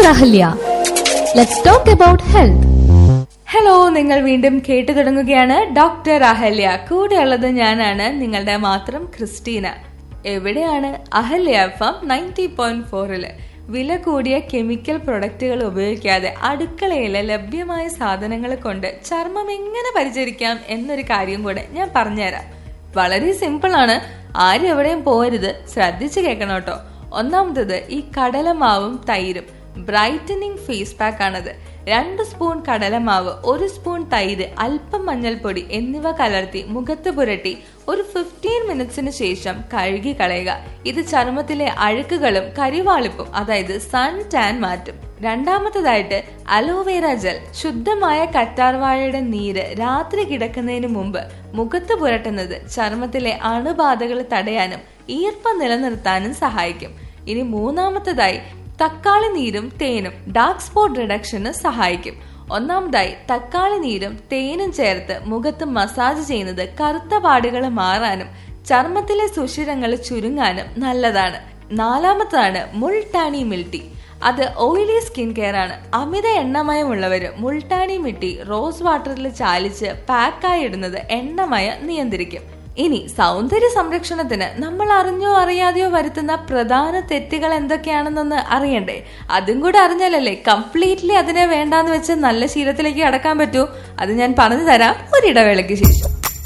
Ahalya let's talk about health hello നിങ്ങൾ വീണ്ടും കേട്ടു തുടങ്ങുകയാണ് ഡോക്ടർ അഹല്യ കൂടെയുള്ളത് ഞാനാണ് നിങ്ങളുടെ മാത്രം ക്രിസ്റ്റീന എവിടെയാണ് Ahalya F M ninety point ഫോറില് വില കൂടിയ കെമിക്കൽ പ്രൊഡക്റ്റുകൾ ഉപയോഗിക്കാതെ അടുക്കളയിലെ ലഭ്യമായ സാധനങ്ങൾ കൊണ്ട് ചർമ്മം എങ്ങനെ പരിചരിക്കാം എന്നൊരു കാര്യം കൂടെ ഞാൻ പറഞ്ഞുതരാം വളരെ സിമ്പിൾ ആണ് ആരും എവിടെയും പോരുത് ശ്രദ്ധിച്ചു കേൾക്കണം കേട്ടോ ഒന്നാമത്തത് ഈ കടലമാവും തൈരും ബ്രൈറ്റനിങ് ഫേസ് പാക്ക് ആണത് രണ്ട് സ്പൂൺ കടലമാവ് ഒരു സ്പൂൺ തൈര് അല്പം മഞ്ഞൾപ്പൊടി എന്നിവ കലർത്തി മുഖത്ത് പുരട്ടി ഒരു ഫിഫ്റ്റീൻ മിനിറ്റ്സിന് ശേഷം കഴുകി കളയുക ഇത് ചർമ്മത്തിലെ അഴുക്കുകളും കരിവാളിപ്പും അതായത് സൺ ടാൻ മാറ്റും രണ്ടാമത്തതായിട്ട് അലോവേര ജെൽ ശുദ്ധമായ കറ്റാർവാഴയുടെ നീര് രാത്രി കിടക്കുന്നതിന് മുമ്പ് മുഖത്ത് പുരട്ടുന്നത് ചർമ്മത്തിലെ അണുബാധകൾ തടയാനും ഈർപ്പം നിലനിർത്താനും സഹായിക്കും ഇനി മൂന്നാമത്തതായി തക്കാളി നീരും തേനും ഡാർക്ക് സ്പോട്ട് റിഡക്ഷന് സഹായിക്കും ഒന്നാമതായി തക്കാളി നീരും തേനും ചേർത്ത് മുഖത്ത് മസാജ് ചെയ്യുന്നത് കറുത്ത പാടുകൾ മാറാനും ചർമ്മത്തിലെ സുഷിരങ്ങൾ ചുരുങ്ങാനും നല്ലതാണ് നാലാമത്തതാണ് മുൾട്ടാനി മിൽട്ടി അത് ഓയിലി സ്കിൻ കെയർ ആണ് അമിത എണ്ണമയമുള്ളവര് മുൾട്ടാനി മിട്ടി റോസ് വാട്ടറിൽ ചാലിച്ച് പാക്കായി ഇടുന്നത് എണ്ണമയം നിയന്ത്രിക്കും ഇനി സൗന്ദര്യ സംരക്ഷണത്തിന് നമ്മൾ അറിഞ്ഞോ അറിയാതെയോ വരുത്തുന്ന പ്രധാന തെറ്റുകൾ എന്തൊക്കെയാണെന്നൊന്ന് അറിയണ്ടേ അതും കൂടെ അറിഞ്ഞാലല്ലേ കംപ്ലീറ്റ്ലി അതിനെ വേണ്ടാന്ന് വെച്ച് നല്ല ശീലത്തിലേക്ക് കടക്കാൻ പറ്റൂ അത് ഞാൻ പറഞ്ഞു തരാം ഒരിടവേളയ്ക്ക് ശേഷം